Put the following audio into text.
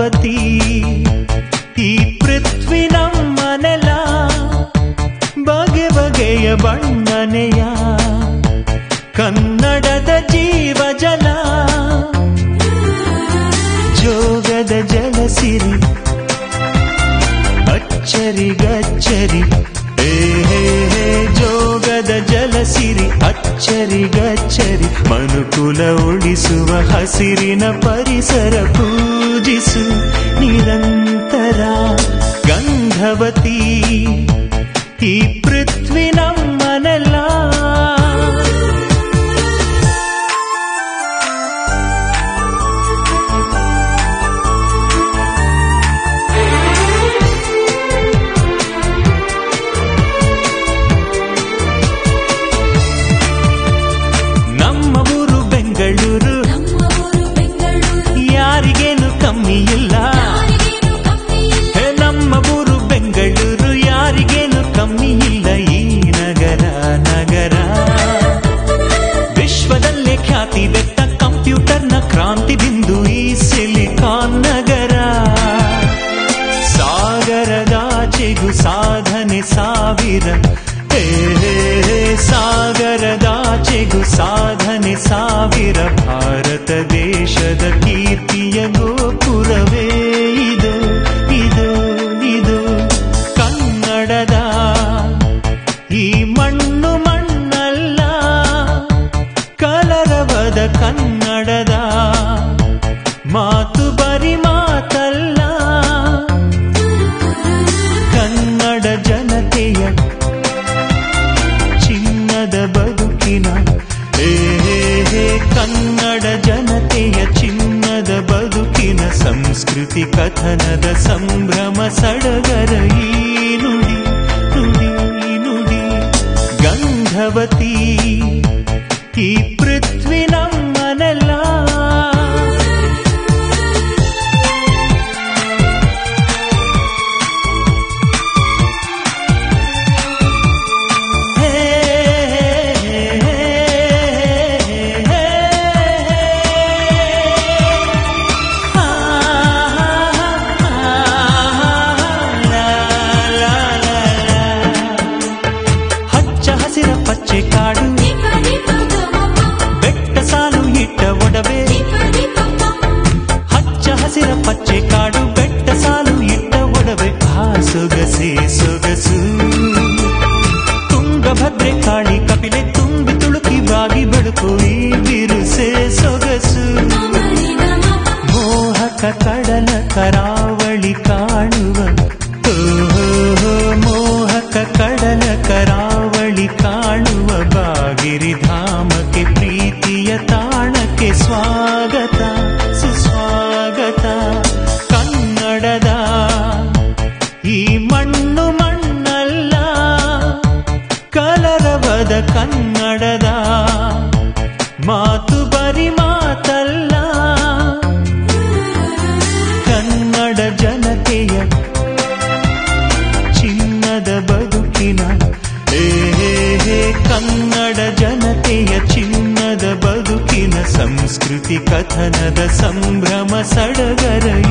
ಗಂಧವತಿ ಈ ಪೃಥ್ವಿ ನಮ್ಮನೆಲ ಬಗೆ ಬಗೆಯ ಬಣ್ಣನೆಯ ಕನ್ನಡದ ಜೀವ ಜಲ ಜೋಗದ ಜಲಸಿರಿ ಅಚ್ಚರಿ ಗಚ್ಚರಿ ಹೇ ಹೇ ಹೇ ಜೋಗದ ಜಲಸಿರಿ ಅಚ್ಚರಿ ಗಚ್ಚರಿ ಮನುಕುಲ ಉಳಿಸುವ ಹಸಿರಿನ ಪರಿಸರ ಪೂಜಿಸು ನಿರಂತರ ಗಂಧವತಿ ಈ ಪೃಥ್ವಿ ನಮ್ಮನೆಲ್ಲ ನಮ್ಮ ಊರು ಬೆಂಗಳೂರು ನಮ್ಮ ಊರು ಬೆಂಗಳೂರು ಯಾರಿಗೇನು ಕಮ್ಮಿ ಇಲ್ಲ ಯಾರಿಗೇನು ಕಮ್ಮಿ ಇಲ್ಲ ಹೇ ನಮ್ಮ ಊರು ಬೆಂಗಳೂರು ಯಾರಿಗೇನು ಕಮ್ಮಿ ಇಲ್ಲ ಈ ನಗರ ನಗರ ವಿಶ್ವದಲ್ಲೇ ಖ್ಯಾತಿ ಬೆಟ್ಟ ಕಂಪ್ಯೂಟರ್ನ ಕ್ರಾಂತಿ ಬಿಂದು ಈ ಸಿಲಿಕಾನ್ ನಗರ ಸಾಗರದಾಚೆಗೂ ಸಾಧನೆ ಸಾವಿರ ಹೇ ಹೇ ಹೇ ಸಾಗರದಾಚೆಗೂ ಸಾಧನೆ ಸಾವಿರ ಭಾರತ ದೇಶದ ಕೀರ್ತಿಯ ಗೋಪುರವೇ ಇದು ಇದು ಇದು ಕನ್ನಡದ ಈ ಮಣ್ಣು ಮಣ್ಣಲ್ಲ ಕಲರವದ ಕನ್ನಡದ ಮಾತು ಬರಿ ಮಾತಲ್ಲ ಕನ್ನಡ ಜನತೆಯ ಚಿನ್ನದ ಬದುಕಿನ ಹೇ ಹೇ ಹೇ ಕನ್ನಡ ಜನತೆಯ ಚಿನ್ನದ ಬದುಕಿನ ಸಂಸ್ಕೃತಿ ಕಥನದ ಸಂಭ್ರಮ ಸಡಗರ ಈ ನುಡಿ ನುಡಿ ನುಡಿ ಗಂಧವತಿ ಈ ಪೃಥ್ವಿ ನಮ್ಮನೆಲ್ಲ ಹೇ ಹಚ್ಚ ಹಸಿರ ಪಚ್ಚೆ ಕಾಡು ದೀಪ ದೀಪ ಗಮಮ ಬೆಟ್ಟ ಸಾಲು ಇಟ್ಟ ಒಡವೆ ದೀಪ ದೀಪ ಹಚ್ಚ ಹಸಿರ ಪಚ್ಚೆ ಕಾಡು ಬೆಟ್ಟ ಸಾಲು ಇಟ್ಟ ಒಡವೆ ಆ ಸೊಗಸೆ ಸೊಗಸು ತುಂಗಭದ್ರೆ ಕಾಳಿ ಕಪಿಲೆ ತುಂಬಿ ತುಳುಕಿ ಬಾಗಿ ಬೆಳಕು ಈ ಬಿರುಸೆ ಸೊಗಸು ಮಮರಿ ಗಮಮ ಮೋಹಕ ಕಡಲ ಕರಾವಳಿ ಕಾಣುವ ಓಹೋ ಮೋಹಕ ಕಡಲ ಕರಾವಳಿ ಕಾಣುವ ಬಾಗಿರಿ ಧಾಮಕ್ಕೆ ಪ್ರೀತಿಯ ತಾಣಕ್ಕೆ ಸ್ವಾಗತ ಸುಸ್ವಾಗತ ಕನ್ನಡದ ಈ ಮಣ್ಣು ಮಣ್ಣಲ್ಲ ಕಲರವದ ಕನ್ನಡದ ಮಾತು ಬರಿ ಮಾತಲ್ಲ ಕನ್ನಡ ಜನತೆಯ ಚಿನ್ನದ ಬದುಕಿನ ಹೇ ಹೇ ಹೇ ಕನ್ನಡ ಜನತೆಯ ಚಿನ್ನದ ಬದುಕಿನ ಸಂಸ್ಕೃತಿ ಕಥನದ ಸಂಭ್ರಮ ಸಡಗರ